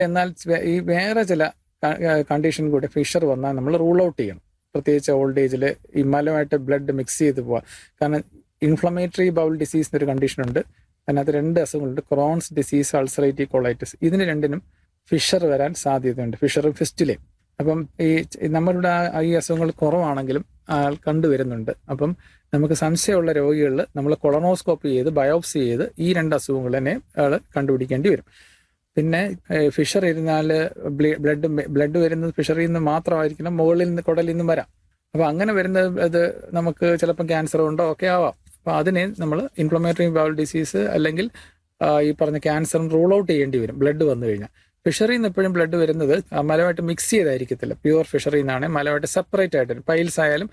എന്നാൽ വേ- ഈ വേറെ ചില കണ്ടീഷൻ കൂടി ഫിഷർ വന്നാൽ നമ്മൾ റൂൾ ഔട്ട് ചെയ്യണം പ്രത്യേകിച്ച് ഓൾഡ് ഏജിൽ ഈ മലമായിട്ട് ബ്ലഡ് മിക്സ് ചെയ്ത് പോവാം കാരണം ഇൻഫ്ലമേറ്ററി ബൗൾ ഡിസീസ് എന്നൊരു കണ്ടീഷൻ ഉണ്ട് അതിനകത്ത് രണ്ട് അസുഖങ്ങളുണ്ട് ക്രോൺസ് ഡിസീസ് അൾസറേറ്റീവ് കൊളൈറ്റിസ് ഇതിന് രണ്ടിനും ഫിഷർ വരാൻ സാധ്യതയുണ്ട് ഫിഷറും ഫിസ്റ്റിലെയും അപ്പം ഈ ച- നമ്മളുടെ ആ- ഈ അസുഖങ്ങൾ കുറവാണെങ്കിലും ആൾ കണ്ടുവരുന്നുണ്ട് അപ്പം നമുക്ക് സംശയമുള്ള രോഗികളിൽ നമ്മൾ കൊളനോസ്കോപ്പി ചെയ്ത് ബയോപ്സി ചെയ്ത് ഈ രണ്ട് അസുഖങ്ങൾ തന്നെ ആൾ കണ്ടുപിടിക്കേണ്ടി വരും പിന്നെ ഫിഷർ ഇരുന്നാൽ ബ്ലഡ് ബ്ലഡ് വരുന്നത് ഫിഷറിൽ നിന്ന് മാത്രമായിരിക്കണം മുകളിൽ നിന്ന് കുടലിൽ നിന്നും വരാം അപ്പൊ അങ്ങനെ വരുന്നത് അത് നമുക്ക് ചിലപ്പോൾ ക്യാൻസർ ഉണ്ടോ ഒക്കെ ആവാം അപ്പൊ അതിനെ നമ്മൾ ഇൻഫ്ലമേറ്ററി ബൗൾ ഡിസീസ് അല്ലെങ്കിൽ ആ, ഈ പറഞ്ഞ ക്യാൻസറും റൂൾ ഔട്ട് ചെയ്യേണ്ടി വരും ബ്ലഡ് വന്നു കഴിഞ്ഞാൽ ഫിഷറിൽ നിന്ന് എപ്പോഴും ബ്ലഡ് വരുന്നത് ആ, മലമായിട്ട് മിക്സ് ചെയ്തായിരിക്കത്തില്ല പ്യുവർ ഫിഷറിൽ നിന്നാണ് മലമായിട്ട് സെപ്പറേറ്റ് ആയിട്ട് വരും പൈൽസ് ആയാലും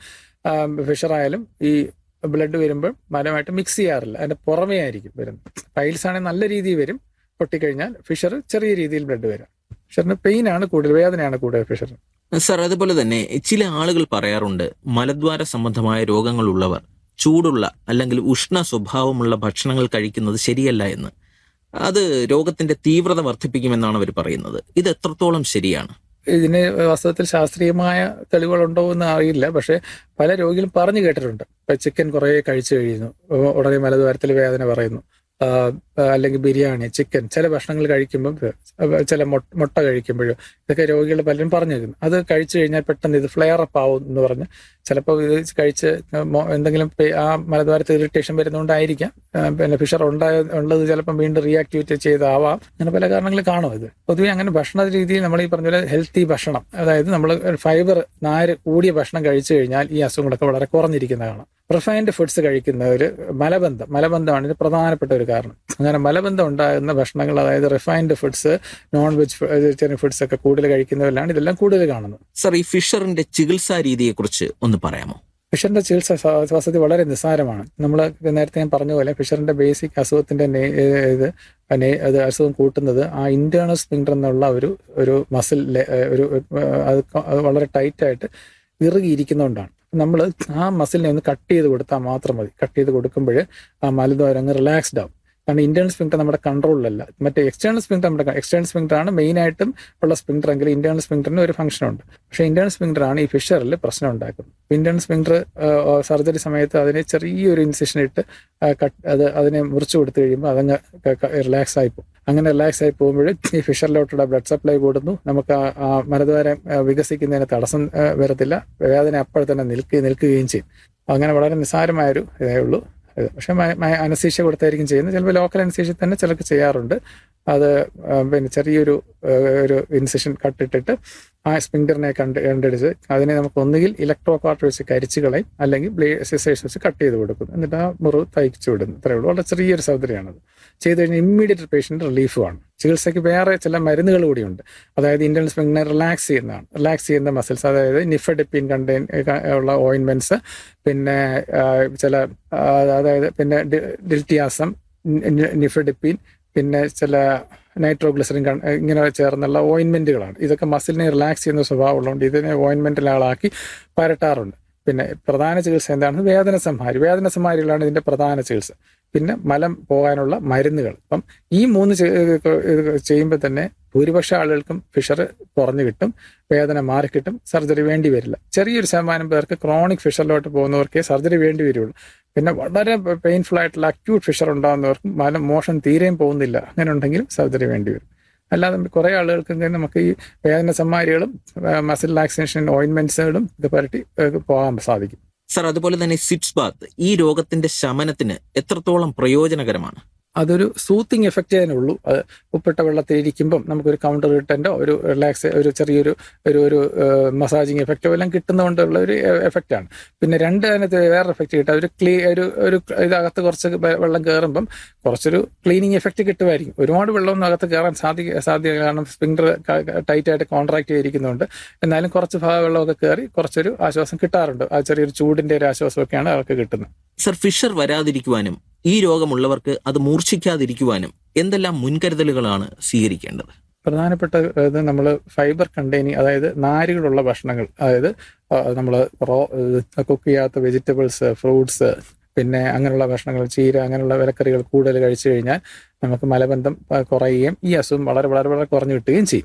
ഫിഷർ ആയാലും ഈ ബ്ലഡ് വരുമ്പോൾ മലമായിട്ട് മിക്സ് ചെയ്യാറില്ല അതിന്റെ പുറമേ ആയിരിക്കും വരുന്നത് പൈൽസ് ആണെങ്കിൽ നല്ല രീതിയിൽ വരും പൊട്ടിക്കഴിഞ്ഞാൽ ഫിഷർ ചെറിയ രീതിയിൽ ബ്ലഡ് വരാം ഫിഷറിന് പെയിൻ ആണ് കൂടുതൽ വേദനയാണ് കൂടുതൽ ഫിഷർ സർ അതുപോലെ തന്നെ ചില ആളുകൾ പറയാറുണ്ട് മലദ്വാര സംബന്ധമായ രോഗങ്ങളുള്ളവർ ചൂടുള്ള അല്ലെങ്കിൽ ഉഷ്ണ സ്വഭാവമുള്ള ഭക്ഷണങ്ങൾ കഴിക്കുന്നത് ശരിയല്ല എന്ന് അത് രോഗത്തിന്റെ തീവ്രത വർദ്ധിപ്പിക്കുമെന്നാണ് അവർ പറയുന്നത് ഇത് എത്രത്തോളം ശരിയാണ് ഇതിന് വാസ്തവത്തിൽ ശാസ്ത്രീയമായ തെളിവുകളുണ്ടോ എന്ന് അറിയില്ല പക്ഷെ പല രോഗികളും പറഞ്ഞു കേട്ടിട്ടുണ്ട് ഇപ്പൊ ചിക്കൻ കുറേ കഴിച്ചു കഴിയുന്നു ഉ- ഉടനെ മലദ്വാരത്തിൽ വേദന പറയുന്നു ആ, ആ, അല്ലെങ്കിൽ ബിരിയാണി ചിക്കൻ ചില ഭക്ഷണങ്ങൾ കഴിക്കുമ്പം ചില മൊ- മുട്ട കഴിക്കുമ്പോഴോ ഇതൊക്കെ രോഗികൾ പലരും പറഞ്ഞിരുന്നു അത് കഴിച്ചു കഴിഞ്ഞാൽ പെട്ടെന്ന് ഇത് ഫ്ലെയർ അപ്പ് ആവും എന്ന് പറഞ്ഞ് ചിലപ്പോൾ ഇത് കഴിച്ച് മൊ- എന്തെങ്കിലും പെ- ആ മലദ്വാരത്തിൽ ഇറിറ്റേഷൻ വരുന്നതുകൊണ്ടായിരിക്കാം ആ, പിന്നെ ഫിഷർ ഉണ്ടായ ഉള്ളത് ചിലപ്പം വീണ്ടും റീആക്ടിവേറ്റ് ചെയ്താവാം അങ്ങനെ പല കാരണങ്ങൾ കാണും ഇത് പൊതുവെ അങ്ങനെ ഭക്ഷണ രീതിയിൽ നമ്മൾ ഈ പറഞ്ഞ പോലെ ഹെൽത്തി ഭക്ഷണം അതായത് നമ്മൾ ഫൈബർ നാര് കൂടിയ ഭക്ഷണം കഴിച്ചു കഴിഞ്ഞാൽ ഈ അസുഖങ്ങളൊക്കെ വളരെ കുറഞ്ഞിരിക്കുന്നതാണ് റിഫൈൻഡ് ഫുഡ്സ് കഴിക്കുന്നവർ മലബന്ധം മലബന്ധമാണ് ഇത് പ്രധാനപ്പെട്ട ഒരു കാരണം അങ്ങനെ മലബന്ധം ഉണ്ടാകുന്ന ഭക്ഷണങ്ങൾ അതായത് refined foods non veg vegetarian foods ഒക്കെ കൂടുതൽ കഴിക്കുന്നവരിലാണ് ഇതെല്ലാം കൂടുതൽ കാണുന്നത് സർ ഈ ഫിഷറിന്റെ ചികിത്സാ രീതിയെക്കുറിച്ച് ഒന്ന് പറയാമോ ഫിഷറിന്റെ ചികിത്സ സ- വസതി വളരെ നിസ്സാരമാണ് നമ്മൾ നേരത്തെ ഞാൻ പറഞ്ഞ പോലെ ഫിഷറിന്റെ ബേസിക് അസുഖത്തിന്റെ നേ- ഏഹ് ഇത് നെ- അത് അസുഖം കൂട്ടുന്നത് ആ ഇന്റേണൽ സ്പിൻഡർ എന്നുള്ള ഒരു ഒരു മസിൽ ഒരു ഏഹ് അത് ക- അത് വളരെ ടൈറ്റ് ആയിട്ട് ഇറുകിയിരിക്കുന്നതുകൊണ്ടാണ് നമ്മൾ ആ മസിലിനെ ഒന്ന് കട്ട് ചെയ്ത് കൊടുത്താൽ മാത്രം മതി കട്ട് ചെയ്ത് കൊടുക്കുമ്പോൾ ആ മലദ്വാരം അങ്ങ് റിലാക്സ്ഡ് ആവും കാരണം ഇന്റേണൽ സ്പിൻഡർ നമ്മുടെ കൺട്രോളിലല്ല മറ്റേ എക്സ്റ്റേണൽ സ്പിൻഡർ നമ്മുടെ എക്സ്റ്റേണൽ സ്പിൻഡർ ആണ് മെയിൻ ആയിട്ടും ഉള്ള സ്പിൻഡർ എങ്കിൽ ഇന്റേണൽ സ്പിൻഡറിന് ഒരു ഫംഗ്ഷൻ ഉണ്ട് പക്ഷേ ഇന്റേണൽ സ്പിൻഡർ ആണ് ഈ ഫിഷറിൽ പ്രശ്നം ഉണ്ടാക്കുന്നത് ഇന്റേണൽ സ്പിൻഡർ സർജറി സമയത്ത് അതിനെ ചെറിയൊരു ഇൻസിഷൻ ഇട്ട് ആ, കട്ട് അത് അതിനെ മുറിച്ചു കൊടുത്തു കഴിയുമ്പോൾ അതങ്ങ് റിലാക്സ് ആയി പോകും അങ്ങനെ റിലാക്സ് ആയി പോകുമ്പോൾ ഈ ഫിഷറിലോട്ടുള്ള ബ്ലഡ് സപ്ലൈ കൂടുന്നു നമുക്ക് ആ- ആ മലദ്വാരം ആ, വികസിക്കുന്നതിന് തടസ്സം ആ, വരത്തില്ല വേദന അപ്പോൾ തന്നെ നിൽക്കുക നിൽക്കുകയും ചെയ്യും അങ്ങനെ വളരെ നിസ്സാരമായൊരു ഇതേ ഉള്ളൂ ഇത് പക്ഷെ അനസീഷ്യ കൊടുത്തായിരിക്കും ചെയ്യുന്നത് ചിലപ്പോൾ ലോക്കൽ അനസീഷ്യ തന്നെ ചിലർക്ക് ചെയ്യാറുണ്ട് അത് ആ, പിന്നെ ചെറിയൊരു ആ, ഒരു ഇൻസിഷൻ കട്ടിട്ടിട്ട് ആ സ്പിൻഡറിനെ കണ്ട് കണ്ടെടുത്ത് അതിനെ നമുക്ക് ഒന്നുകിൽ ഇലക്ട്രോ കാർട്ട് വെച്ച് കരിച്ചു കളയും അല്ലെങ്കിൽ ബ്ലേ സിസേഴ്സ് വെച്ച് കട്ട് ചെയ്ത് കൊടുക്കും എന്നിട്ട് ആ മുറിവ് തയ്ച്ചു വിടുന്നു ഇത്രയേ ഉള്ളൂ വളരെ ചെറിയൊരു സൗകര്യമാണത് ചെയ്ത് കഴിഞ്ഞാൽ ഇമ്മീഡിയറ്റ് പേഷ്യന്റ് റിലീഫുമാണ് ചികിത്സയ്ക്ക് വേറെ ചില മരുന്നുകൾ കൂടിയുണ്ട് അതായത് ഇന്റേണൽ സ്പിങ്ങിനെ റിലാക്സ് ചെയ്യുന്നതാണ് റിലാക്സ് ചെയ്യുന്ന മസിൽസ് അതായത് നിഫഡിപ്പിൻ കണ്ടെയ്ൻ ഉള്ള ഓയിൻമെന്റ്സ് പിന്നെ ആ, ചില ആ, അതായത് പിന്നെ ഡി- ഡിൽറ്റിയാസം നി- നിഫഡിപ്പിൻ പിന്നെ ചില നൈട്രോഗ്ലിസറിൻ കൺ- ഇങ്ങനെ ചേർന്നുള്ള ഓയിൻമെന്റുകളാണ് ഇതൊക്കെ മസിലിനെ റിലാക്സ് ചെയ്യുന്ന സ്വഭാവമുള്ളതുകൊണ്ട് ഇതിനെ ഓയിൻമെന്റിലാളാക്കി പരട്ടാറുണ്ട് പിന്നെ പ്രധാന ചികിത്സ എന്താണ് വേദന സംഹാരി വേദന സംഹാരികളാണ് ഇതിന്റെ പ്രധാന ചികിത്സ പിന്നെ മലം പോകാനുള്ള മരുന്നുകൾ അപ്പം ഈ മൂന്ന് ചെയ്യുമ്പോൾ തന്നെ ഭൂരിപക്ഷ ആളുകൾക്കും ഫിഷർ കുറഞ്ഞു കിട്ടും വേദന മാറിക്കിട്ടും സർജറി വേണ്ടി വരില്ല ചെറിയൊരു ശതമാനം പേർക്ക് ക്രോണിക് ഫിഷറിലോട്ട് പോകുന്നവർക്കേ സർജറി വേണ്ടി വരുള്ളൂ പിന്നെ വളരെ പെയിൻഫുൾ ആയിട്ടുള്ള അക്യൂട്ട് ഫിഷർ ഉണ്ടാകുന്നവർക്കും മലം മോഷൻ തീരെയും പോകുന്നില്ല അങ്ങനെ ഉണ്ടെങ്കിലും സർജറി വേണ്ടി വരും അല്ലാതെ കുറെ ആളുകൾക്ക് ഇങ്ങനെ നമുക്ക് ഈ വേദന സമ്മാരികളും മസിൽ റിലാക്സേഷൻ ഓയിൻമെന്റ്സുകളും ഇത് പരട്ടി ഏഹ് പോകാൻ സാധിക്കും സർ അതുപോലെ തന്നെ സിറ്റ്സ് ബാത്ത് ഈ രോഗത്തിന്റെ ശമനത്തിന് എത്രത്തോളം പ്രയോജനകരമാണ് അതൊരു സൂത്തിങ് എഫക്റ്റ് അതിനുള്ളൂ അത് ഉപ്പിട്ട വെള്ളത്തിൽ ഇരിക്കുമ്പം നമുക്കൊരു കൗണ്ടർ റിട്ടൻറ്റോ ഒരു റിലാക്സ് ഒരു ചെറിയൊരു ഒരു ഒരു മസാജിങ് എഫക്റ്റോ എല്ലാം കിട്ടുന്നതുകൊണ്ടുള്ള ഒരു എഫക്റ്റ് ആണ് പിന്നെ രണ്ട് അതിനകത്ത് വേറെ എഫക്റ്റ് കിട്ടുക ഒരു ക്ലീ ഒരു ഒരു ഇതകത്ത് കുറച്ച് വെ- വെള്ളം കയറുമ്പം കുറച്ചൊരു ക്ലീനിങ് എഫക്റ്റ് കിട്ടുമായിരിക്കും ഒരുപാട് വെള്ളമൊന്നും അകത്ത് കയറാൻ സാധിക്ക സാധ്യത കാരണം സ്പിൻഡർ ടൈറ്റ് ആയിട്ട് കോൺട്രാക്ട് ചെയ്തിരിക്കുന്നുണ്ട് എന്നാലും കുറച്ച് ഭാഗം വെള്ളമൊക്കെ കയറി കുറച്ചൊരു ആശ്വാസം കിട്ടാറുണ്ട് ആ ചെറിയൊരു ചൂടിന്റെ ഒരു ആശ്വാസമൊക്കെയാണ് അവർക്ക് കിട്ടുന്നത് സർ ഫിഷർ വരാതിരിക്കുവാനും ഈ രോഗമുള്ളവർക്ക് അത് മൂർച്ഛിക്കാതിരിക്കുവാനും എന്തെല്ലാം മുൻകരുതലുകളാണ് സ്വീകരിക്കേണ്ടത് പ്രധാനപ്പെട്ട ഇത് നമ്മൾ ഫൈബർ കണ്ടെയ്നിങ് അതായത് നാരുകളുള്ള ഭക്ഷണങ്ങൾ അതായത് നമ്മൾ റോ കുക്ക് ചെയ്യാത്ത വെജിറ്റബിൾസ് ഫ്രൂട്ട്സ് പിന്നെ അങ്ങനെയുള്ള ഭക്ഷണങ്ങൾ ചീര അങ്ങനെയുള്ള വിലക്കറികൾ കൂടുതൽ കഴിച്ചു കഴിഞ്ഞാൽ നമുക്ക് മലബന്ധം ആ, കുറയുകയും ഈ അസുഖം വളരെ വളരെ വളരെ കുറഞ്ഞു കിട്ടുകയും ചെയ്യും